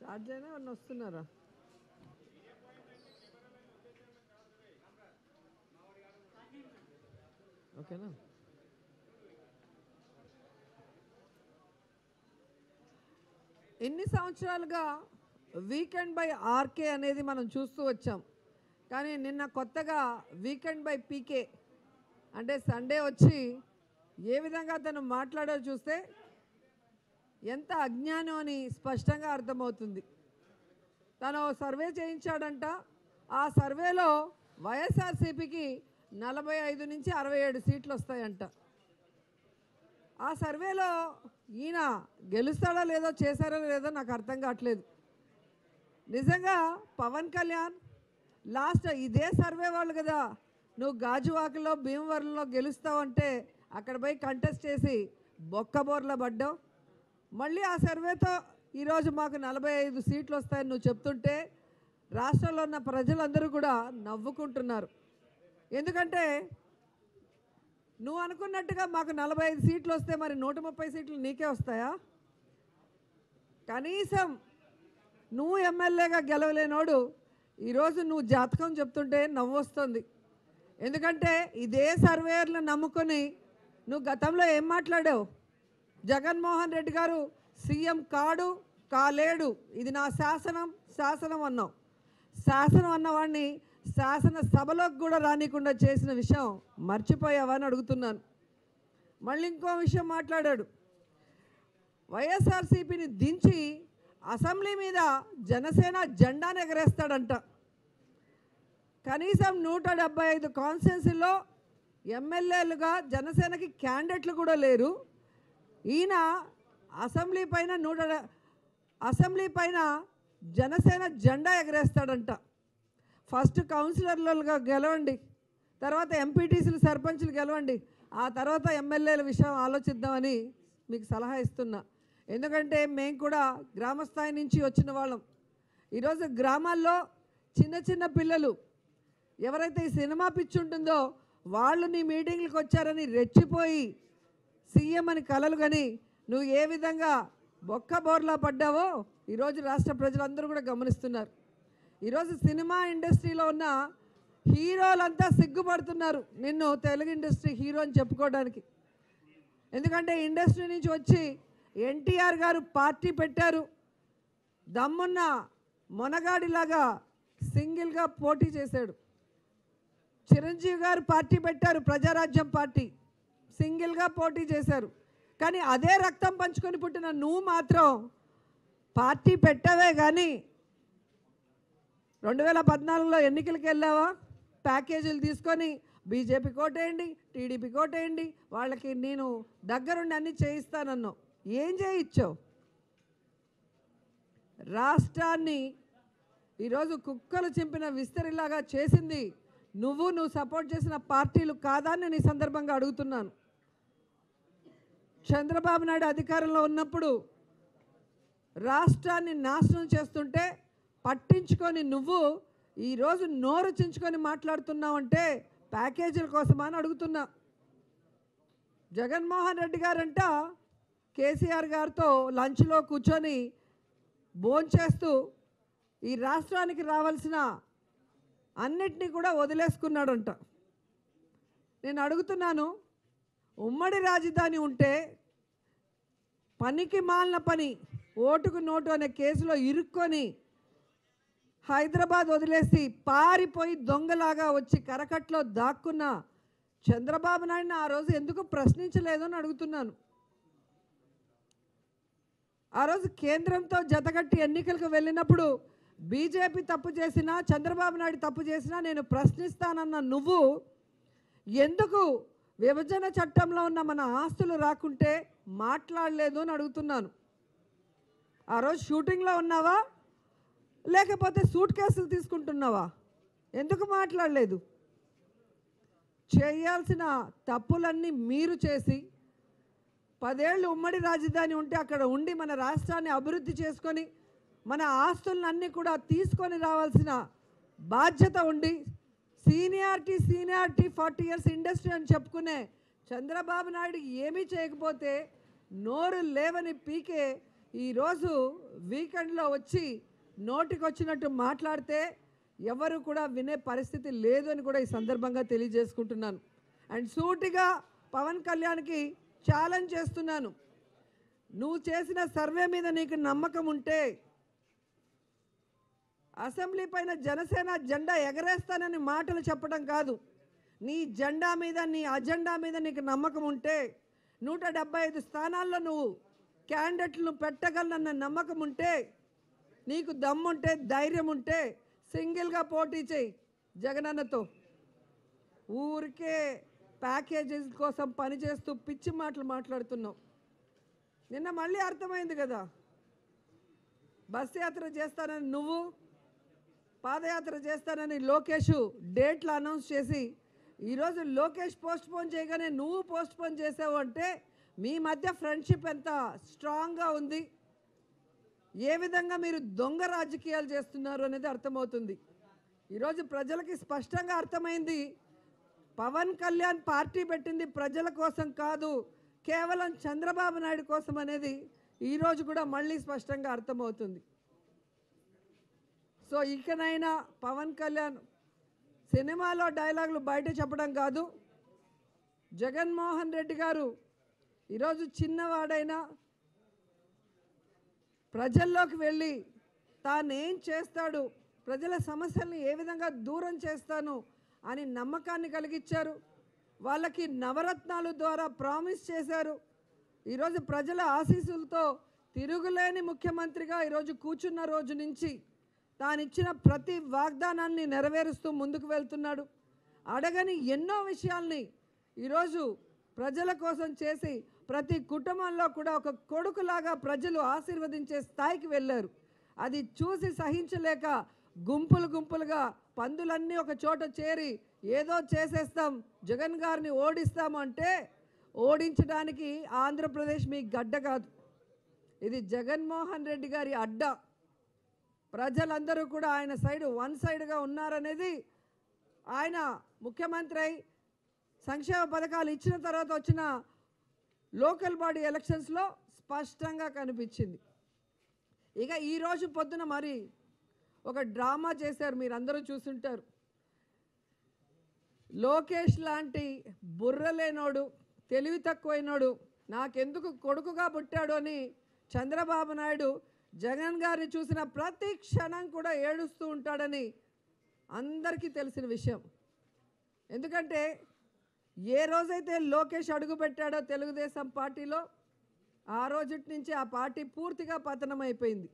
start చేయనా ఎవరన్నా వస్తున్నారా ఓకేనా ఎన్ని సంవత్సరాలుగా వీకెండ్ బై ఆర్కే అనేది మనం చూస్తూ వచ్చాం కానీ నిన్న కొత్తగా వీకెండ్ బై పీకే అంటే సండే వచ్చి ఏ విధంగా తను మాట్లాడారో చూస్తే ఎంత అజ్ఞానం అని స్పష్టంగా అర్థమవుతుంది తను ఓ సర్వే చేయించాడంట ఆ సర్వేలో వైఎస్ఆర్సీపీకి నలభై ఐదు నుంచి అరవై ఏడు సీట్లు వస్తాయంట ఆ సర్వేలో ఈయన గెలుస్తాడో లేదో చేశారో లేదో నాకు అర్థం కావట్లేదు నిజంగా పవన్ కళ్యాణ్ లాస్ట్ ఇదే సర్వే వాళ్ళు కదా నువ్వు గాజువాకలో భీమవరంలో గెలుస్తావంటే అక్కడ పోయి కంటెస్ట్ చేసి బొక్కబోర్ల పడ్డావు మళ్ళీ ఆ సర్వేతో ఈరోజు మాకు నలభై ఐదు సీట్లు వస్తాయని నువ్వు చెప్తుంటే రాష్ట్రంలో ఉన్న ప్రజలందరూ కూడా నవ్వుకుంటున్నారు ఎందుకంటే నువ్వు అనుకున్నట్టుగా మాకు నలభై ఐదు సీట్లు వస్తే మరి నూట ముప్పై సీట్లు నీకే వస్తాయా కనీసం నువ్వు ఎమ్మెల్యేగా గెలవలేనోడు ఈరోజు నువ్వు జాతకం చెప్తుంటే నవ్వు వస్తుంది ఎందుకంటే ఇదే సర్వేయర్లు నమ్ముకొని నువ్వు గతంలో ఏం మాట్లాడావు జగన్మోహన్ రెడ్డి గారు సీఎం కాడు కాలేడు ఇది నా శాసనం శాసనం అన్నావు శాసనం అన్నవాడిని శాసన సభలోకి కూడా రానికుండా చేసిన విషయం మర్చిపోయావని అడుగుతున్నాను మళ్ళీ ఇంకో విషయం మాట్లాడాడు వైఎస్ఆర్సీపీని దించి అసెంబ్లీ మీద జనసేన జెండాను ఎగరేస్తాడంట కనీసం నూట డెబ్బై ఐదు కాన్స్టిట్యున్సీల్లో ఎమ్మెల్యేలుగా జనసేనకి క్యాండిడేట్లు కూడా లేరు ఈయన అసెంబ్లీ పైన నూట డ- అసెంబ్లీ పైన జనసేన జెండా ఎగరేస్తాడంట ఫస్ట్ కౌన్సిలర్లుగా గెలవండి తర్వాత ఎంపీటీసీలు సర్పంచ్లు గెలవండి ఆ తర్వాత ఎమ్మెల్యేల విషయం ఆలోచిద్దామని మీకు సలహా ఇస్తున్నా ఎందుకంటే మేము కూడా గ్రామ స్థాయి నుంచి వచ్చిన వాళ్ళం ఈరోజు గ్రామాల్లో చిన్న చిన్న పిల్లలు ఎవరైతే ఈ సినిమా పిచ్చి ఉంటుందో వాళ్ళు నీ మీటింగ్లకు వచ్చారని రెచ్చిపోయి సీఎం అని కలలు కానీ నువ్వు ఏ విధంగా బొక్క బోర్లా పడ్డావో ఈరోజు రాష్ట్ర ప్రజలందరూ కూడా గమనిస్తున్నారు ఈరోజు సినిమా ఇండస్ట్రీలో ఉన్న హీరోలంతా సిగ్గుపడుతున్నారు నిన్ను తెలుగు ఇండస్ట్రీ హీరో అని చెప్పుకోవడానికి ఎందుకంటే ఇండస్ట్రీ నుంచి వచ్చి ఎన్టీఆర్ గారు పార్టీ పెట్టారు దమ్మున్న మొనగాడిలాగా సింగిల్గా పోటీ చేశాడు చిరంజీవి గారు పార్టీ పెట్టారు ప్రజారాజ్యం పార్టీ సింగిల్గా పోటీ చేశారు కానీ అదే రక్తం పంచుకొని పుట్టిన నువ్వు మాత్రం పార్టీ పెట్టావే కానీ రెండు వేల పద్నాలుగులో ఎన్నికలకు వెళ్ళావా ప్యాకేజీలు తీసుకొని బీజేపీ కోటేయండి టీడీపీ కోటేయండి వాళ్ళకి నేను దగ్గరుండి అన్ని చేయిస్తానన్నావు ఏం చేయించావు రాష్ట్రాన్ని ఈరోజు కుక్కలు చింపిన విస్తరిలాగా చేసింది నువ్వు నువ్వు సపోర్ట్ చేసిన పార్టీలు కాదా అని నేను ఈ సందర్భంగా అడుగుతున్నాను చంద్రబాబు నాయుడు అధికారంలో ఉన్నప్పుడు రాష్ట్రాన్ని నాశనం చేస్తుంటే పట్టించుకొని నువ్వు ఈరోజు నోరు చించుకొని మాట్లాడుతున్నావంటే ప్యాకేజీల కోసమా అని అడుగుతున్నా జగన్మోహన్ రెడ్డి గారంట కేసీఆర్ గారితో లంచ్లో కూర్చొని భోంచేస్తూ ఈ రాష్ట్రానికి రావాల్సిన అన్నిటినీ కూడా వదిలేసుకున్నాడంట నేను అడుగుతున్నాను ఉమ్మడి రాజధాని ఉంటే పనికి మాలిన పని ఓటుకు నోటు అనే కేసులో ఇరుక్కొని హైదరాబాద్ వదిలేసి పారిపోయి దొంగలాగా వచ్చి కరకట్లో దాక్కున్న చంద్రబాబు నాయుడిని ఆ రోజు ఎందుకు ప్రశ్నించలేదు అని అడుగుతున్నాను ఆ రోజు కేంద్రంతో జతకట్టి ఎన్నికలకు వెళ్ళినప్పుడు బీజేపీ తప్పు చేసినా చంద్రబాబు నాయుడు తప్పు చేసినా నేను ప్రశ్నిస్తానన్న నువ్వు ఎందుకు విభజన చట్టంలో ఉన్న మన ఆస్తులు రాకుంటే మాట్లాడలేదు అని అడుగుతున్నాను ఆ రోజు షూటింగ్లో ఉన్నావా లేకపోతే సూట్ కేసులు తీసుకుంటున్నావా ఎందుకు మాట్లాడలేదు చేయాల్సిన తప్పులన్నీ మీరు చేసి పదేళ్ళు ఉమ్మడి రాజధాని ఉంటే అక్కడ ఉండి మన రాష్ట్రాన్ని అభివృద్ధి చేసుకొని మన ఆస్తులన్నీ కూడా తీసుకొని రావాల్సిన బాధ్యత ఉండి seniority seniority forty years industry అని చెప్పుకునే చంద్రబాబు నాయుడు ఏమీ చేయకపోతే నోరు లేవని పీకే ఈరోజు వీకెండ్లో వచ్చి నోటికి వచ్చినట్టు మాట్లాడితే ఎవరు కూడా వినే పరిస్థితి లేదు అని కూడా ఈ సందర్భంగా తెలియజేసుకుంటున్నాను అండ్ సూటిగా పవన్ కళ్యాణ్కి ఛాలెంజ్ చేస్తున్నాను నువ్వు చేసిన సర్వే మీద నీకు నమ్మకం ఉంటే అసెంబ్లీ పైన జనసేన జెండా ఎగరేస్తానని మాటలు చెప్పడం కాదు నీ జెండా మీద నీ అజెండా మీద నీకు నమ్మకం ఉంటే నూట డెబ్బై ఐదు స్థానాల్లో నువ్వు క్యాండిడేట్లను పెట్టగలనన్న నమ్మకం ఉంటే నీకు దమ్ముంటే ధైర్యం ఉంటే సింగిల్గా పోటీ చేయి జగనన్నతో ఊరికే ప్యాకేజెస్ కోసం పనిచేస్తూ పిచ్చి మాటలు మాట్లాడుతున్నావు నిన్న మళ్ళీ అర్థమైంది కదా బస్ యాత్ర చేస్తానని నువ్వు పాదయాత్ర చేస్తానని లోకేష్ డేట్లు అనౌన్స్ చేసి ఈరోజు లోకేష్ పోస్ట్ పోన్ చేయగానే నువ్వు పోస్ట్ పోన్ చేసావు అంటే మీ మధ్య ఫ్రెండ్షిప్ ఎంత స్ట్రాంగ్గా ఉంది ఏ విధంగా మీరు దొంగ రాజకీయాలు చేస్తున్నారు అనేది అర్థమవుతుంది ఈరోజు ప్రజలకి స్పష్టంగా అర్థమైంది పవన్ కళ్యాణ్ పార్టీ పెట్టింది ప్రజల కోసం కాదు కేవలం చంద్రబాబు నాయుడు కోసం అనేది ఈరోజు కూడా మళ్ళీ స్పష్టంగా అర్థమవుతుంది సో ఇకనైనా పవన్ కళ్యాణ్ సినిమాలో డైలాగులు బయట చెప్పడం కాదు జగన్మోహన్ రెడ్డి గారు ఈరోజు చిన్నవాడైనా ప్రజల్లోకి వెళ్ళి తాను ఏం చేస్తాడు ప్రజల సమస్యల్ని ఏ విధంగా దూరం చేస్తాను అని నమ్మకాన్ని కలిగించారు వాళ్ళకి నవరత్నాలు ద్వారా ప్రామిస్ చేశారు ఈరోజు ప్రజల ఆశీస్సులతో తిరుగులేని ముఖ్యమంత్రిగా ఈరోజు కూర్చున్న రోజు నుంచి తాను ఇచ్చిన ప్రతి వాగ్దానాన్ని నెరవేరుస్తూ ముందుకు వెళ్తున్నాడు అడగని ఎన్నో విషయాల్ని ఈరోజు ప్రజల కోసం చేసి ప్రతి కుటుంబంలో కూడా ఒక కొడుకులాగా ప్రజలు ఆశీర్వదించే స్థాయికి వెళ్ళారు అది చూసి సహించలేక గుంపులు గుంపులుగా పందులన్నీ ఒక చోట చేరి ఏదో చేసేస్తాం జగన్ గారిని ఓడిస్తాం అంటే ఓడించడానికి ఆంధ్రప్రదేశ్ మీ గడ్డ కాదు ఇది జగన్మోహన్ రెడ్డి గారి అడ్డ ప్రజలందరూ కూడా ఆయన సైడ్ వన్ సైడ్గా ఉన్నారనేది ఆయన ముఖ్యమంత్రి అయి సంక్షేమ పథకాలు ఇచ్చిన తర్వాత వచ్చిన లోకల్ బాడీ ఎలక్షన్స్లో స్పష్టంగా కనిపించింది ఇక ఈరోజు పొద్దున మరి ఒక డ్రామా చేశారు మీరు అందరూ చూసుంటారు లోకేష్ లాంటి బుర్రలేనోడు తెలివి తక్కువైనోడు నాకెందుకు కొడుకుగా పుట్టాడు అని చంద్రబాబు నాయుడు జగన్ గారిని చూసిన ప్రతి క్షణం కూడా ఏడుస్తూ ఉంటాడని అందరికీ తెలిసిన విషయం ఎందుకంటే ఏ రోజైతే లోకేష్ అడుగుపెట్టాడో తెలుగుదేశం పార్టీలో ఆ రోజుటి నుంచి ఆ పార్టీ పూర్తిగా పతనం అయిపోయింది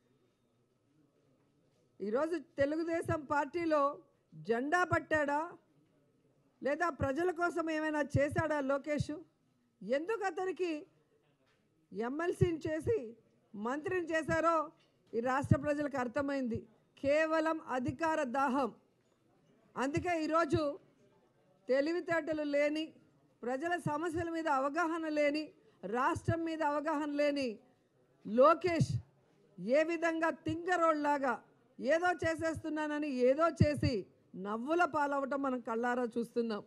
ఈరోజు తెలుగుదేశం పార్టీలో జెండా పట్టాడా లేదా ప్రజల కోసం ఏమైనా చేశాడా లోకేష్ ఎందుకు అతనికి ఎమ్మెల్సీని చేసి మంత్రిని చేశారో ఈ రాష్ట్ర ప్రజలకు అర్థమైంది కేవలం అధికార దాహం అందుకే ఈరోజు తెలివితేటలు లేని ప్రజల సమస్యల మీద అవగాహన లేని రాష్ట్రం మీద అవగాహన లేని లోకేష్ ఏ విధంగా తింగరోడ్లాగా ఏదో చేసేస్తున్నానని ఏదో చేసి నవ్వుల పాలవటం మనం కళ్ళారా చూస్తున్నాం